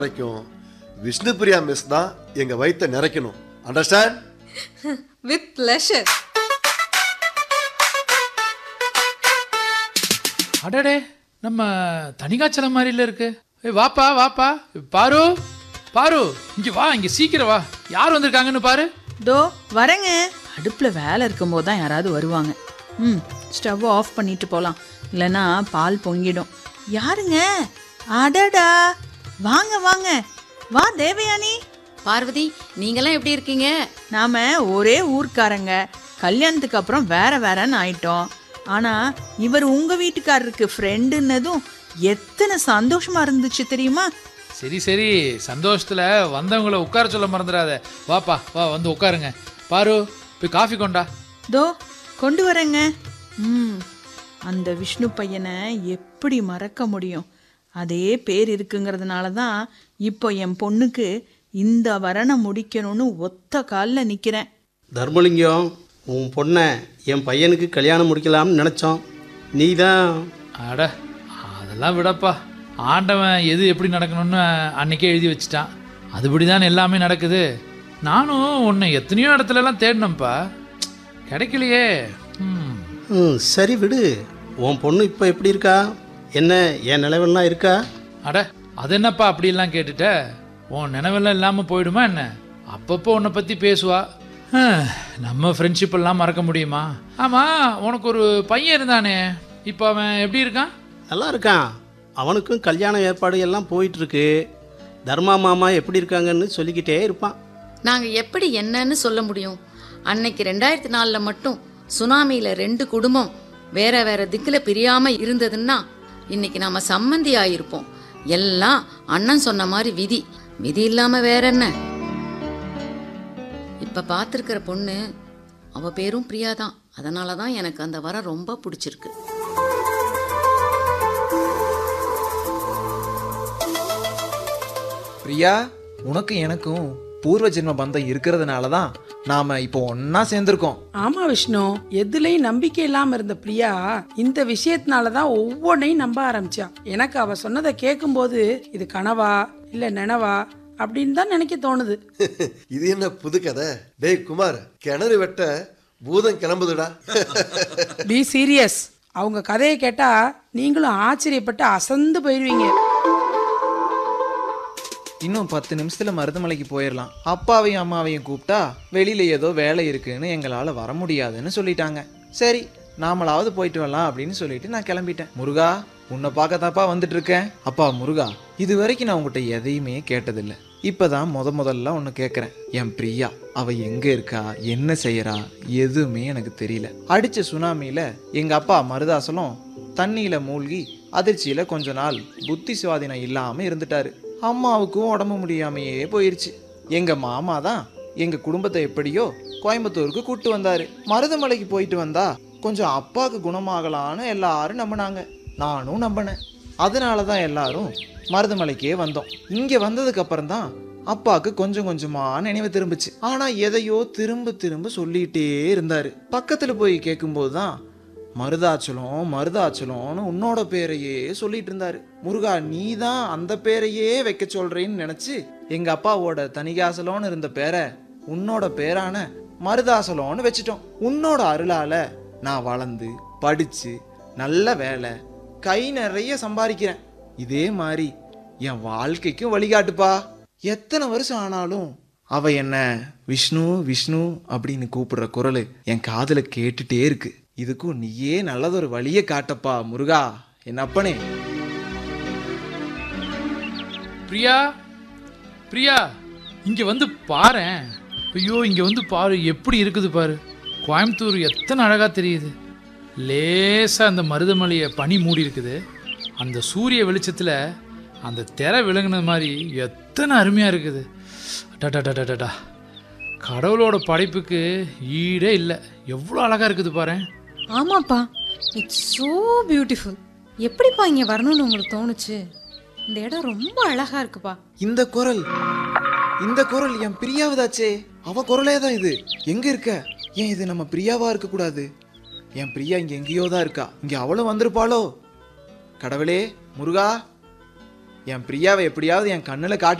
வரைக்கும் விஷ்ணுபிரியா மிஸ் தான் எங்க வயித்தை நிறைக்கணும் அண்டர்ஸ்டாண்ட் வித் pleasure அடடே நம்ம தனிகாச்சலம் மாதிரில இருக்கு ஏய் வாப்பா வாப்பா பாரு பாரு இங்க வா இங்க சீக்கிரம் வா யார் வந்திருக்காங்கன்னு பாரு தோ வரேங்க அடுப்பில் வேலை இருக்கும்போது தான் யாராவது வருவாங்க ம் ஸ்டவ் ஆஃப் பண்ணிட்டு போகலாம் இல்லைன்னா பால் பொங்கிடும் யாருங்க அடடா வாங்க வாங்க வா தேவயானி பார்வதி நீங்களாம் எப்படி இருக்கீங்க நாம ஒரே ஊர்க்காரங்க கல்யாணத்துக்கு அப்புறம் வேற வேறன்னு ஆயிட்டோம் ஆனா இவர் உங்க வீட்டுக்காரருக்கு ஃப்ரெண்டுன்னதும் எத்தனை சந்தோஷமா இருந்துச்சு தெரியுமா சரி சரி சந்தோஷத்துல வந்தவங்கள உட்கார சொல்ல மறந்துடாத வாப்பா வா வந்து உட்காருங்க பாரு போய் காஃபி கொண்டா தோ கொண்டு வரேங்க ம் அந்த விஷ்ணு பையனை எப்படி மறக்க முடியும் அதே பேர் இருக்குங்கிறதுனால தான் இப்போ என் பொண்ணுக்கு இந்த வரனை முடிக்கணும்னு ஒத்த காலில் நிற்கிறேன் தர்மலிங்கம் உன் பொண்ணை என் பையனுக்கு கல்யாணம் முடிக்கலாம்னு நினச்சோம் நீ தான் அட அதெல்லாம் விடப்பா ஆண்டவன் எது எப்படி நடக்கணும்னு அன்னைக்கே எழுதி வச்சிட்டான் அதுபடி தான் எல்லாமே நடக்குது நானும் உன்னை எத்தனையோ இடத்துலலாம் தேடினேன்ப்பா கிடைக்கலையே ம் ம் சரி விடு உன் பொண்ணு இப்போ எப்படி இருக்கா என்ன என் நிலவெல்லாம் இருக்கா அட அது என்னப்பா அப்படிலாம் கேட்டுட்ட உன் நினைவெல்லாம் இல்லாமல் போயிடுமா என்ன அப்பப்போ உன்னை பற்றி பேசுவா ஹம், நம்ம ஃப்ரெண்ட்ஷிப் எல்லாம் மறக்க முடியுமா ஆமாம் உனக்கு ஒரு பையன் இருந்தானே இப்போ அவன் எப்படி இருக்கான் நல்லா இருக்கான் அவனுக்கும் கல்யாண ஏற்பாடு எல்லாம் போயிட்டுருக்கு தர்மா மாமா எப்படி இருக்காங்கன்னு சொல்லிக்கிட்டே இருப்பான் நாங்க எப்படி என்னன்னு சொல்ல முடியும் அன்னைக்கு ரெண்டாயிரத்தி நாலுல மட்டும் சுனாமியில ரெண்டு குடும்பம் வேற வேற திக்குல பிரியாம இருந்ததுன்னா இன்னைக்கு நாம சம்மந்தி ஆயிருப்போம் எல்லாம் அண்ணன் சொன்ன மாதிரி விதி விதி இல்லாம வேற என்ன இப்ப பார்த்திருக்கிற பொண்ணு அவ பேரும் பிரியா தான் அதனால தான் எனக்கு அந்த வரம் ரொம்ப பிடிச்சிருக்கு பிரியா உனக்கு எனக்கும் பூர்வ ஜென்ம பந்தம் இருக்கிறதுனால தான் நாம இப்போ ஒண்ணா சேர்ந்திருக்கோம் ஆமா விஷ்ணு எதுலயும் நம்பிக்கை இல்லாம இருந்த பிரியா இந்த விஷயத்தினால தான் ஒவ்வொன்றையும் நம்ப ஆரம்பிச்சா எனக்கு அவ சொன்னதை கேட்கும்போது இது கனவா இல்ல நினவா அப்படின்னு தான் நினைக்க தோணுது இது என்ன புது கதை டேய் குமார் கிணறு வெட்ட பூதம் கிளம்புதுடா பி சீரியஸ் அவங்க கதையை கேட்டா நீங்களும் ஆச்சரியப்பட்டு அசந்து போயிருவீங்க இன்னும் பத்து நிமிஷத்துல மருதமலைக்கு போயிடலாம் அப்பாவையும் அம்மாவையும் கூப்பிட்டா வெளியில ஏதோ வேலை இருக்குன்னு எங்களால வர முடியாதுன்னு சொல்லிட்டாங்க சரி நாமளாவது போயிட்டு வரலாம் அப்படின்னு சொல்லிட்டு நான் கிளம்பிட்டேன் முருகா உன்னை பார்க்கத்தாப்பா வந்துட்டு இருக்கேன் அப்பா முருகா இது வரைக்கும் நான் உங்ககிட்ட எதையுமே கேட்டதில்லை இப்பதான் முத முதல்ல ஒன்று கேட்குறேன் என் பிரியா அவ எங்க இருக்கா என்ன செய்யறா எதுவுமே எனக்கு தெரியல அடிச்ச சுனாமியில எங்க அப்பா மருதாசலம் தண்ணியில மூழ்கி அதிர்ச்சியில கொஞ்ச நாள் புத்தி சுவாதீனம் இல்லாம இருந்துட்டாரு அம்மாவுக்கும் உடம்பு முடியாமையே போயிருச்சு எங்க மாமா தான் எங்க குடும்பத்தை எப்படியோ கோயம்புத்தூருக்கு கூட்டு வந்தாரு மருதமலைக்கு போயிட்டு வந்தா கொஞ்சம் அப்பாவுக்கு குணமாகலான்னு எல்லாரும் நம்பினாங்க நானும் நம்பினேன் அதனால தான் எல்லாரும் மருதமலைக்கே வந்தோம் இங்க வந்ததுக்கு அப்புறம் தான் அப்பாவுக்கு கொஞ்சம் கொஞ்சமா நினைவு திரும்புச்சு ஆனா எதையோ திரும்ப திரும்ப சொல்லிட்டே இருந்தாரு பக்கத்துல போய் கேட்கும்போது தான் மருதாச்சலம் மருதாச்சலம்னு உன்னோட பேரையே சொல்லிட்டு இருந்தாரு முருகா நீ தான் அந்த பேரையே வைக்க சொல்றேன்னு நினைச்சு எங்க அப்பாவோட தனிகாசலம்னு இருந்த பேரை உன்னோட பேரான மருதாசலம்னு வச்சிட்டோம் உன்னோட அருளால நான் வளர்ந்து படிச்சு நல்ல வேலை கை நிறைய சம்பாதிக்கிறேன் இதே மாதிரி என் வாழ்க்கைக்கும் வழிகாட்டுப்பா எத்தனை வருஷம் ஆனாலும் அவ என்ன விஷ்ணு விஷ்ணு அப்படின்னு கூப்பிடுற குரல் என் காதுல கேட்டுட்டே இருக்கு இதுக்கும் நீயே நல்லதொரு வழியை காட்டப்பா முருகா என் அப்பனே பிரியா பிரியா இங்க வந்து பாரேன் ஐயோ இங்க வந்து பாரு எப்படி இருக்குது பாரு கோயம்புத்தூர் எத்தனை அழகா தெரியுது லேசா அந்த மருதமலையை பனி மூடி இருக்குது அந்த சூரிய வெளிச்சத்துல அந்த திரை விளங்குனது மாதிரி எத்தனை அருமையா இருக்குது டடடடடடா கடவுளோட படைப்புக்கு ஈடே இல்லை எவ்வளோ அழகா இருக்குது பாரு ஆமாப்பா இட்ஸ் so பியூட்டிஃபுல் எப்படிப்பா இங்க வரணும்னு உங்களுக்கு தோணுச்சு இந்த இடம் ரொம்ப அழகா இருக்குப்பா இந்த குரல் இந்த குரல் என் பிரியாவதாச்சே அவ குரலே தான் இது எங்க இருக்க ஏன் இது நம்ம பிரியாவா இருக்க கூடாது என் பிரியா இங்க எங்கேயோ தான் இருக்கா இங்க அவளும் வந்திருப்பாளோ கடவுளே முருகா என் பிரியாவை எப்படியாவது என் கண்ணில் காட்டி